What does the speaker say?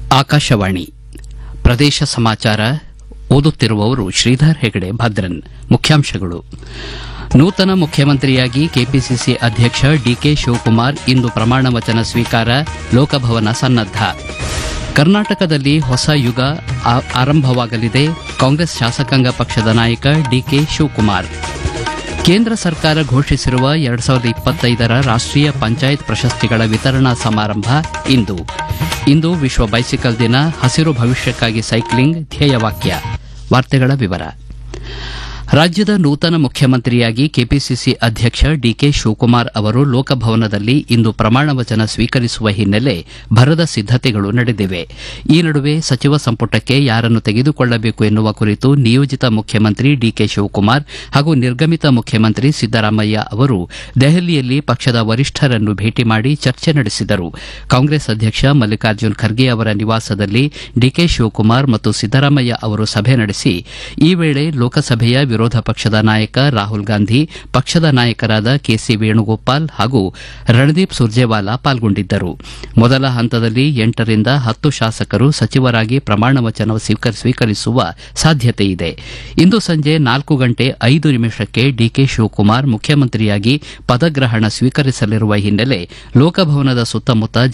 ಆಕಾಶವಾಣಿ ಪ್ರದೇಶ ಸಮಾಚಾರ ಓದುತ್ತಿರುವವರು ಶ್ರೀಧರ್ ಹೆಗಡೆ ಭದ್ರನ್ ಮುಖ್ಯಾಂಶಗಳು ನೂತನ ಮುಖ್ಯಮಂತ್ರಿಯಾಗಿ ಕೆಪಿಸಿಸಿ ಅಧ್ಯಕ್ಷ ಡಿಕೆ ಶಿವಕುಮಾರ್ ಇಂದು ಪ್ರಮಾಣ ವಚನ ಸ್ವೀಕಾರ ಲೋಕಭವನ ಸನ್ನದ್ದ ಕರ್ನಾಟಕದಲ್ಲಿ ಹೊಸ ಯುಗ ಆ- ಆರಂಭವಾಗಲಿದೆ ಕಾಂಗ್ರೆಸ್ ಶಾಸಕಾಂಗ ಪಕ್ಷದ ನಾಯಕ ಡಿಕೆ ಶಿವಕುಮಾರ್ ಕೇಂದ್ರ ಸರ್ಕಾರ ಘೋಷಿಸಿರುವ ಎರಡ್ ಸಾವಿರದ ಇಪ್ಪತ್ತೈದರ ರಾಷ್ಟೀಯ ಪಂಚಾಯತ್ ಪ್ರಶಸ್ತಿಗಳ ವಿತರಣಾ ಸಮಾರಂಭ ಇಂದು ಇಂದು ವಿಶ್ವ ಬೈಸಿಕಲ್ ದಿನ ಹಸಿರು ಭವಿಷ್ಯಕ್ಕಾಗಿ ಸೈಕ್ಲಿಂಗ್ ಧ್ಯೇಯವಾಕ್ಯ ವಾರ್ತೆಗಳ ವಿವರ ರಾಜ್ಯದ ನೂತನ ಮುಖ್ಯಮಂತ್ರಿಯಾಗಿ ಕೆಪಿಸಿಸಿ ಅಧ್ಯಕ್ಷ ಡಿಕೆ ಶಿವಕುಮಾರ್ ಅವರು ಲೋಕಭವನದಲ್ಲಿ ಇಂದು ಪ್ರಮಾಣ ವಚನ ಸ್ವೀಕರಿಸುವ ಹಿನ್ನೆಲೆ ಭರದ ಸಿದ್ದತೆಗಳು ನಡೆದಿವೆ ಈ ನಡುವೆ ಸಚಿವ ಸಂಪುಟಕ್ಕೆ ಯಾರನ್ನು ತೆಗೆದುಕೊಳ್ಳಬೇಕು ಎನ್ನುವ ಕುರಿತು ನಿಯೋಜಿತ ಮುಖ್ಯಮಂತ್ರಿ ಡಿಕೆ ಶಿವಕುಮಾರ್ ಹಾಗೂ ನಿರ್ಗಮಿತ ಮುಖ್ಯಮಂತ್ರಿ ಸಿದ್ದರಾಮಯ್ಯ ಅವರು ದೆಹಲಿಯಲ್ಲಿ ಪಕ್ಷದ ವರಿಷ್ಠರನ್ನು ಭೇಟಿ ಮಾಡಿ ಚರ್ಚೆ ನಡೆಸಿದರು ಕಾಂಗ್ರೆಸ್ ಅಧ್ಯಕ್ಷ ಮಲ್ಲಿಕಾರ್ಜುನ್ ಖರ್ಗೆ ಅವರ ನಿವಾಸದಲ್ಲಿ ಡಿಕೆ ಶಿವಕುಮಾರ್ ಮತ್ತು ಸಿದ್ದರಾಮಯ್ಯ ಅವರು ಸಭೆ ನಡೆಸಿ ಈ ವೇಳೆ ಲೋಕಸಭೆಯ ವಿರೋಧ ಪಕ್ಷದ ನಾಯಕ ರಾಹುಲ್ ಗಾಂಧಿ ಪಕ್ಷದ ನಾಯಕರಾದ ಕೆಸಿ ವೇಣುಗೋಪಾಲ್ ಹಾಗೂ ರಣದೀಪ್ ಸುರ್ಜೇವಾಲಾ ಪಾಲ್ಗೊಂಡಿದ್ದರು ಮೊದಲ ಹಂತದಲ್ಲಿ ಎಂಟರಿಂದ ಹತ್ತು ಶಾಸಕರು ಸಚಿವರಾಗಿ ಪ್ರಮಾಣ ವಚನ ಸ್ವೀಕರ್- ಸ್ವೀಕರಿಸುವ ಸಾಧ್ಯತೆಯಿದೆ ಇಂದು ಸಂಜೆ ನಾಲ್ಕು ಗಂಟೆ ಐದು ನಿಮಿಷಕ್ಕೆ ಡಿಕೆ ಶಿವಕುಮಾರ್ ಮುಖ್ಯಮಂತ್ರಿಯಾಗಿ ಪದಗ್ರಹಣ ಸ್ವೀಕರಿಸಲಿರುವ ಹಿನ್ನೆಲೆ ಲೋಕಭವನದ ಸುತ್ತಮುತ್ತ